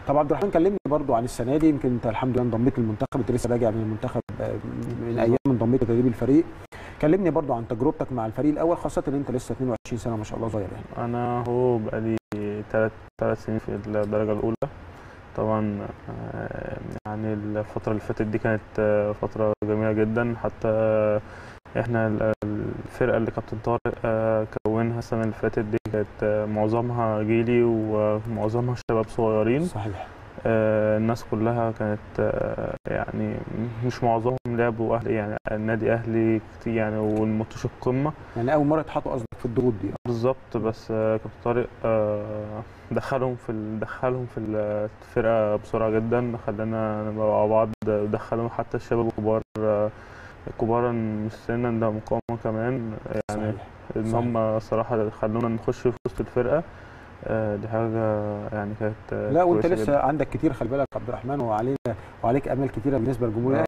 طب عبد الرحمن كلمني برضو عن السنه دي يمكن انت الحمد لله انضميت للمنتخب انت لسه راجع من المنتخب آه، من ايام انضميت لتدريب الفريق كلمني برضو عن تجربتك مع الفريق الاول خاصه ان انت لسه 22 سنه ما شاء الله صغير يعني انا هو بقالي ثلاث ثلاث سنين في الدرجه الاولى طبعا آه، يعني الفتره اللي فاتت دي كانت آه، فتره جميله جدا حتى احنا ال- الفرقه اللي كابتن طارق آه، كونها السنه اللي فاتت دي كانت آه، معظمها جيلي ومعظمها شباب صغيرين صحيح آه، الناس كلها كانت آه، يعني مش معظمهم لعبوا اهلي يعني النادي اهلي كتير يعني والماتش القمه يعني اول مره اتحطوا قصدك في الضغوط دي بالظبط بس آه، كابتن طارق آه، دخلهم في ال- دخلهم في الفرقه بسرعه جدا خلانا نبقى مع بعض دخلهم حتى الشباب الكبار آه، كبارا مش سنا ده مقاومه كمان يعني صحيح. ان صحيح. هم صراحه خلونا نخش في وسط الفرقه آه، دي حاجه يعني كانت آه، لا وانت كويسة لسه جداً. عندك كتير خلي بالك عبد الرحمن وعلينا وعليك امال كتيره بالنسبه للجمهور آه.